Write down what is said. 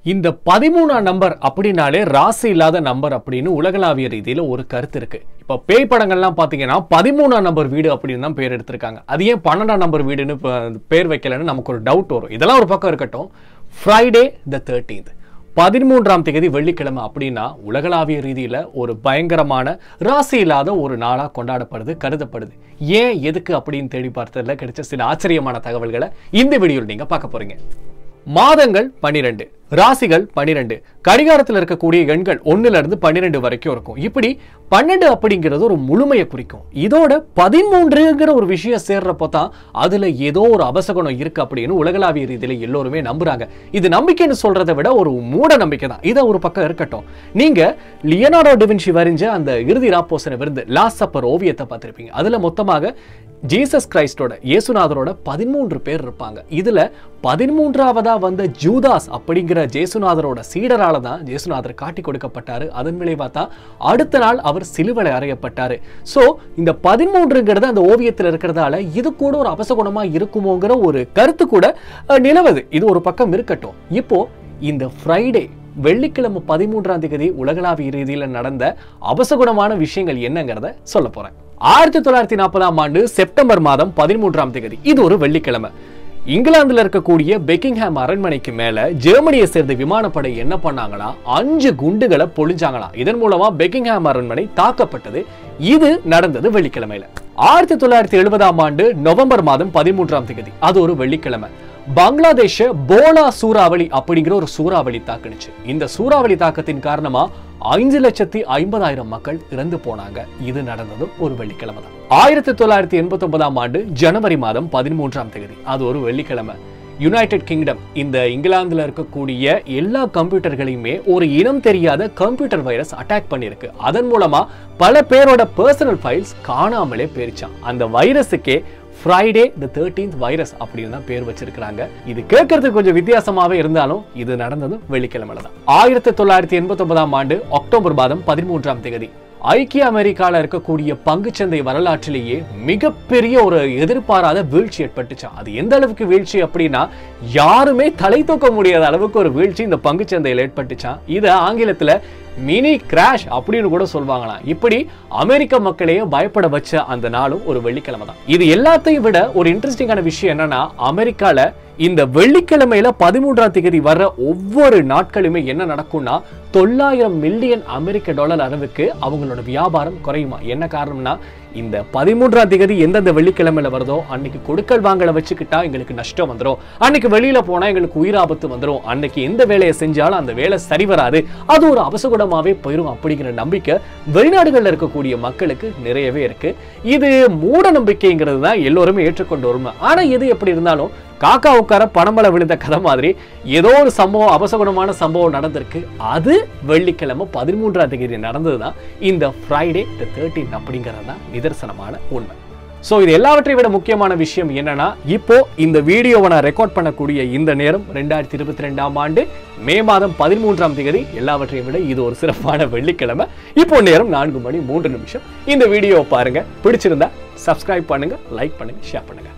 இந்த பதிமூணாம் நம்பர் அப்படின்னாலே ராசி இல்லாத நம்பர் அப்படின்னு உலகளாவிய ரீதியில ஒரு கருத்து இருக்கு இப்ப பேய் படங்கள்லாம் பாத்தீங்கன்னா பதிமூணாம் நம்பர் வீடு அப்படின்னு தான் பேர் எடுத்திருக்காங்க அது ஏன் பன்னெண்டாம் நம்பர் வீடுன்னு ப- பேர் வைக்கலன்னு நமக்கு ஒரு டவுட் வரும் இதெல்லாம் ஒரு பக்கம் இருக்கட்டும் ஃப்ரைடே த தேர்ட்டீன்த் பதிமூன்றாம் தேதி வெள்ளிக்கிழமை அப்படின்னா உலகளாவிய ரீதியில ஒரு பயங்கரமான ராசி இல்லாத ஒரு நாளா கொண்டாடப்படுது கருதப்படுது ஏன் எதுக்கு அப்படின்னு தேடி பார்த்ததுல கிடைச்ச சில ஆச்சரியமான தகவல்களை இந்த வீடியோவில் நீங்க பார்க்க போறீங்க மாதங்கள் பன்னிரெண்டு ராசிகள் பன்னிரெண்டு கடிகாரத்தில் இருக்கக்கூடிய எண்கள் ஒண்ணுல இருந்து பன்னிரெண்டு வரைக்கும் இருக்கும் இப்படி பன்னெண்டு அப்படிங்கிறது ஒரு முழுமையை குறிக்கும் இதோட பதிமூன்றுங்கிற ஒரு விஷயம் சேர்றப்போ தான் அதுல ஏதோ ஒரு அபசகுணம் இருக்கு அப்படின்னு உலகளாவிய ரீதியில எல்லோருமே நம்புறாங்க இது நம்பிக்கைன்னு சொல்றதை விட ஒரு மூட நம்பிக்கை தான் இதை ஒரு பக்கம் இருக்கட்டும் நீங்க லியனார்டோ டிவின்சி வரைஞ்ச அந்த இறுதி ராப்போசனை விருந்து லாஸ்ட் சப்பர் ஓவியத்தை பார்த்திருப்பீங்க அதுல மொத்தமாக ஜீசஸ் கிரைஸ்டோட இயேசுநாதரோட பதிமூன்று பேர் இருப்பாங்க இதுல பதிமூன்றாவதா வந்த ஜூதாஸ் அப்படிங்கிற ஜேசுநாதரோட சீடரால தான் ஜேசுநாதர் காட்டி கொடுக்கப்பட்டாரு அதன் விளைவா தான் அடுத்த நாள் அவர் சிலுவையில் அறையப்பட்டாரு சோ இந்த பதிமூன்றுங்கிறது அந்த ஓவியத்தில் இருக்கிறதால இது கூட ஒரு அபசகுணமா இருக்குமோங்கிற ஒரு கருத்து கூட அஹ், நிலவுது இது ஒரு பக்கம் இருக்கட்டும் இப்போ இந்த ஃப்ரைடே வெள்ளிக்கிழமை பதிமூன்றாம் தேதி உலகளாவிய ரீதியில் நடந்த அபசகுணமான விஷயங்கள் என்னங்கிறத சொல்ல போறேன் ஆயிரத்தி தொள்ளாயிரத்தி நாற்பதாம் ஆண்டு செப்டம்பர் மாதம் பதிமூன்றாம் தேதி இது ஒரு வெள்ளிக்கிழமை இங்கிலாந்துல இருக்கக்கூடிய பெக்கிங்ஹாம் அரண்மனைக்கு மேல ஜெர்மனியை சேர்ந்த விமானப்படை என்ன பண்ணாங்களா அஞ்சு குண்டுகளை பொழிஞ்சாங்களாம் இதன் மூலமா பெக்கிங்ஹாம் அரண்மனை தாக்கப்பட்டது இது நடந்தது வெள்ளிக்கிழமையில ஆயிரத்தி தொள்ளாயிரத்தி எழுபதாம் ஆண்டு நவம்பர் மாதம் பதிமூன்றாம் தேதி அது ஒரு வெள்ளிக்கிழமை பங்களாதேஷ போலா சூறாவளி அப்படிங்கிற ஒரு சூறாவளி தாக்குனுச்சு இந்த சூறாவளி தாக்கத்தின் காரணமா ஐந்து லட்சத்தி ஐம்பதாயிரம் மக்கள் இறந்து போனாங்க இது நடந்ததும் ஒரு வெள்ளிக்கிழமை தான் ஆயிரத்தி தொள்ளாயிரத்தி எண்பத்தி ஒன்பதாம் ஆண்டு ஜனவரி மாதம் பதிமூன்றாம் தேதி அது ஒரு வெள்ளிக்கிழமை யுனைடெட் கிங்டம் இந்த இங்கிலாந்துல இருக்கக்கூடிய எல்லா கம்ப்யூட்டர்களையுமே ஒரு இனம் தெரியாத கம்ப்யூட்டர் வைரஸ் அட்டாக் பண்ணியிருக்கு அதன் மூலமா பல பேரோட பர்சனல் ஃபைல்ஸ் காணாமலே போயிருச்சான் அந்த வைரஸுக்கே ஃப்ரைடே த தேர்ட்டீன்த் வைரஸ் அப்படின்னு தான் பேர் வச்சிருக்காங்க இது கேட்கறதுக்கு கொஞ்சம் வித்தியாசமாவே இருந்தாலும் இது நடந்ததும் வெள்ளிக்கிழமையில தான் ஆயிரத்தி தொள்ளாயிரத்தி எண்பத்தி ஒன்பதாம் ஆண்டு அக்டோபர் மாதம் பதிமூன்றாம் தேதி ஐக்கிய அமெரிக்கால இருக்கக்கூடிய பங்குச்சந்தை வரலாற்றிலேயே மிகப்பெரிய ஒரு எதிர்பாராத வீழ்ச்சி ஏற்பட்டுச்சாம் அது எந்த அளவுக்கு வீழ்ச்சி அப்படின்னா யாருமே தலை தூக்க முடியாத அளவுக்கு ஒரு வீழ்ச்சி இந்த பங்குச்சந்தையில் ஏற்பட்டுச்சாம் இதை ஆங்கிலத்துல மினி கிராஷ் அப்படின்னு கூட சொல்வாங்களாம் இப்படி அமெரிக்க மக்களையே பயப்பட வச்ச அந்த நாளும் ஒரு வெள்ளிக்கிழமை தான் இது எல்லாத்தையும் விட ஒரு இன்ட்ரெஸ்டிங்கான விஷயம் என்னன்னா அமெரிக்கால இந்த வெள்ளிக்கிழமையில பதிமூன்றாம் தேதி வர்ற ஒவ்வொரு நாட்களுமே என்ன நடக்கும்னா தொள்ளாயிரம் மில்லியன் அமெரிக்க டாலர் அளவுக்கு அவங்களோட வியாபாரம் குறையுமா என்ன காரணம்னா இந்த பதிமூன்றாம் தேதி எந்தெந்த வெள்ளிக்கிழமையில வருதோ அன்னைக்கு கொடுக்கல் வாங்கல வச்சுக்கிட்டா எங்களுக்கு நஷ்டம் வந்துடும் அன்னைக்கு வெளியில போனா எங்களுக்கு உயிராபத்து வந்துடும் அன்னைக்கு எந்த வேலையை செஞ்சாலும் அந்த வேலை சரி வராது அது ஒரு அபசகுடமாவே போயிடும் அப்படிங்கிற நம்பிக்கை வெளிநாடுகள்ல இருக்கக்கூடிய மக்களுக்கு நிறையவே இருக்கு இது மூட நம்பிக்கைங்கிறது தான் எல்லோருமே ஏற்றுக்கொண்டு வரும் ஆனா எது எப்படி இருந்தாலும் காக்கா உட்கார பணமலை விழுந்த கதை மாதிரி ஏதோ ஒரு சம்பவம் அபசகுணமான சம்பவம் நடந்திருக்கு அது வெள்ளிக்கிழமை பதிமூன்றாம் தேதி நடந்தது தான் இந்த ஃப்ரைடே த தேர்ட்டீன் அப்படிங்கிறது தான் நிதர்சனமான உண்மை ஸோ இது எல்லாவற்றையும் விட முக்கியமான விஷயம் என்னன்னா இப்போ இந்த வீடியோவை நான் ரெக்கார்ட் பண்ணக்கூடிய இந்த நேரம் ரெண்டாயிரத்தி இருபத்தி ரெண்டாம் ஆண்டு மே மாதம் பதிமூன்றாம் தேதி எல்லாவற்றையும் விட இது ஒரு சிறப்பான வெள்ளிக்கிழமை இப்போ நேரம் நான்கு மணி மூன்று நிமிஷம் இந்த வீடியோவை பாருங்க பிடிச்சிருந்தா சப்ஸ்கிரைப் பண்ணுங்க லைக் பண்ணுங்க ஷேர் பண்ணுங்க